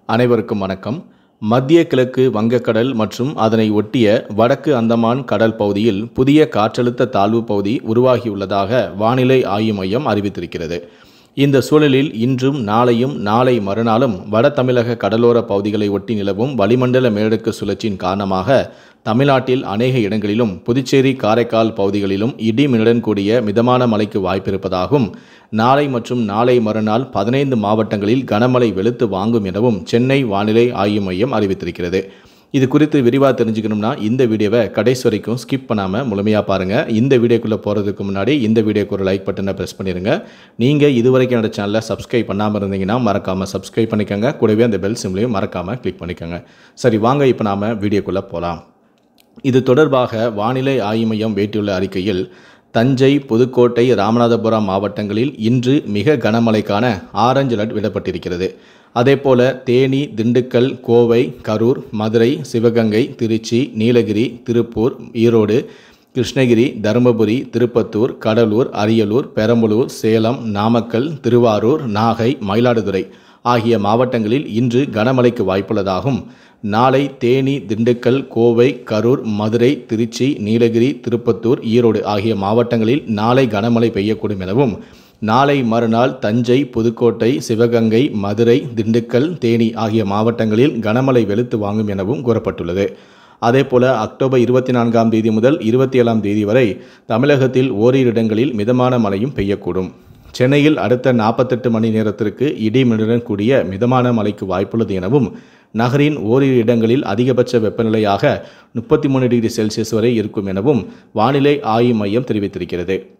அனைவருக்கும் வணக்கம் மத்திய கிழக்கு வங்கக்கடல் மற்றும் அதனை ஒட்டிய வடக்கு அந்தமான் கடல் பகுதியில் புதிய காற்றழுத்த தாழ்வு பகுதி உருவாகியுள்ளதாக வானிலை ஆய்வு மையம் அறிவித்திருக்கிறது இந்த சூழலில் இன்றும் நாளையும் நாளை மறுநாளும் வட தமிழக கடலோர பகுதிகளை ஒட்டி நிலவும் வளிமண்டல மேலடுக்கு சுழற்சியின் காரணமாக தமிழ்நாட்டில் அநேக இடங்களிலும் புதுச்சேரி காரைக்கால் பகுதிகளிலும் இடி மின்னுடன் கூடிய மிதமான மழைக்கு வாய்ப்பிருப்பதாகவும் நாளை மற்றும் நாளை மறுநாள் பதினைந்து மாவட்டங்களில் கனமழை வெளுத்து வாங்கும் எனவும் சென்னை வானிலை ஆய்வு மையம் அறிவித்திருக்கிறது இது குறித்து விரிவாக தெரிஞ்சுக்கணும்னா இந்த வீடியோவை கடைசி வரைக்கும் ஸ்கிப் பண்ணாமல் முழுமையாக பாருங்கள் இந்த வீடியோக்குள்ளே போகிறதுக்கு முன்னாடி இந்த வீடியோக்கு ஒரு லைக் பட்டனை ப்ரெஸ் பண்ணிடுங்க நீங்கள் இதுவரைக்கும் என்னோட சேனலை சப்ஸ்கிரைப் பண்ணாமல் இருந்தீங்கன்னா மறக்காமல் சப்ஸ்கிரைப் பண்ணிக்கோங்க கூடவே அந்த பெல் சிம்லையும் மறக்காமல் கிளிக் பண்ணிக்கோங்க சரி வாங்க இப்போ நாம் வீடியோக்குள்ளே போகலாம் இது தொடர்பாக வானிலை ஆய்வு மையம் வேட்டியுள்ள அறிக்கையில் தஞ்சை புதுக்கோட்டை ராமநாதபுரம் மாவட்டங்களில் இன்று மிக கனமழைக்கான ஆரஞ்சு அலர்ட் விடப்பட்டிருக்கிறது அதேபோல தேனி திண்டுக்கல் கோவை கரூர் மதுரை சிவகங்கை திருச்சி நீலகிரி திருப்பூர் ஈரோடு கிருஷ்ணகிரி தருமபுரி திருப்பத்தூர் கடலூர் அரியலூர் பெரம்பலூர் சேலம் நாமக்கல் திருவாரூர் நாகை மயிலாடுதுறை ஆகிய மாவட்டங்களில் இன்று கனமழைக்கு வாய்ப்புள்ளதாகும் நாளை தேனி திண்டுக்கல் கோவை கரூர் மதுரை திருச்சி நீலகிரி திருப்பத்தூர் ஈரோடு ஆகிய மாவட்டங்களில் நாளை கனமழை பெய்யக்கூடும் எனவும் நாளை மறுநாள் தஞ்சை புதுக்கோட்டை சிவகங்கை மதுரை திண்டுக்கல் தேனி ஆகிய மாவட்டங்களில் கனமழை வெளுத்து வாங்கும் எனவும் கூறப்பட்டுள்ளது அதேபோல அக்டோபர் இருபத்தி நான்காம் தேதி முதல் இருபத்தி ஏழாம் தேதி வரை தமிழகத்தில் ஓரிரு இடங்களில் மிதமான மழையும் பெய்யக்கூடும் சென்னையில் அடுத்த நாற்பத்தெட்டு மணி நேரத்திற்கு இடி மின்னுடன் கூடிய மிதமான மழைக்கு வாய்ப்புள்ளது எனவும் நகரின் ஓரிரு இடங்களில் அதிகபட்ச வெப்பநிலையாக முப்பத்தி மூணு டிகிரி செல்சியஸ் வரை இருக்கும் எனவும் வானிலை ஆய்வு மையம் தெரிவித்திருக்கிறது